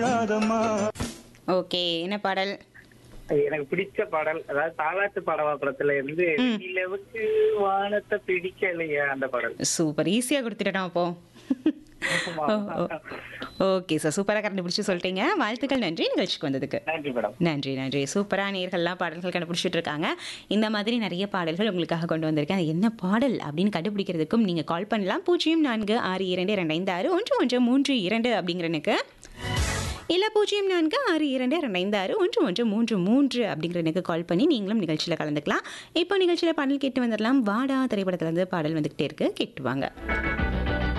okay என்ன பாடல் எனக்கு பிடிச்ச பாடல் அதாவது தாலாட்டு பாடவா படத்துல இருந்து நிலவுக்கு வானத்தை பிடிக்கலையா அந்த பாடல் சூப்பர் ஈஸியாக கொடுத்துட்டோம் அப்போ ஓகே சார் சூப்பராக கண்டுபிடிச்சு சொல்லிட்டீங்க வாழ்த்துக்கள் நன்றி நிகழ்ச்சிக்கு வந்ததுக்கு நன்றி மேடம் நன்றி நன்றி சூப்பராக நேர்கள்லாம் பாடல்கள் கண்டுபிடிச்சிட்டு இருக்காங்க இந்த மாதிரி நிறைய பாடல்கள் உங்களுக்காக கொண்டு வந்திருக்கேன் அது என்ன பாடல் அப்படின்னு கண்டுபிடிக்கிறதுக்கும் நீங்கள் கால் பண்ணலாம் பூஜ்ஜியம் நான்கு ஆறு இரண்டு இரண்டு ஐந்து ஆறு ஒன்று ஒன்று மூன்று இரண்டு அப்படிங்கிறனுக்கு இல்லை பூஜ்ஜியம் நான்கு ஆறு இரண்டு இரண்டு ஐந்து ஆறு ஒன்று ஒன்று மூன்று மூன்று அப்படிங்கிறனுக்கு கால் பண்ணி நீங்களும் நிகழ்ச்சியில் கலந்துக்கலாம் இப்போ நிகழ்ச்சியில் பாடல் கேட்டு வந்துடலாம் வாடா திரைப்படத்துலேருந்து பாடல் வந்துக்கிட்டே இருக்கு கேட்டு வாங்க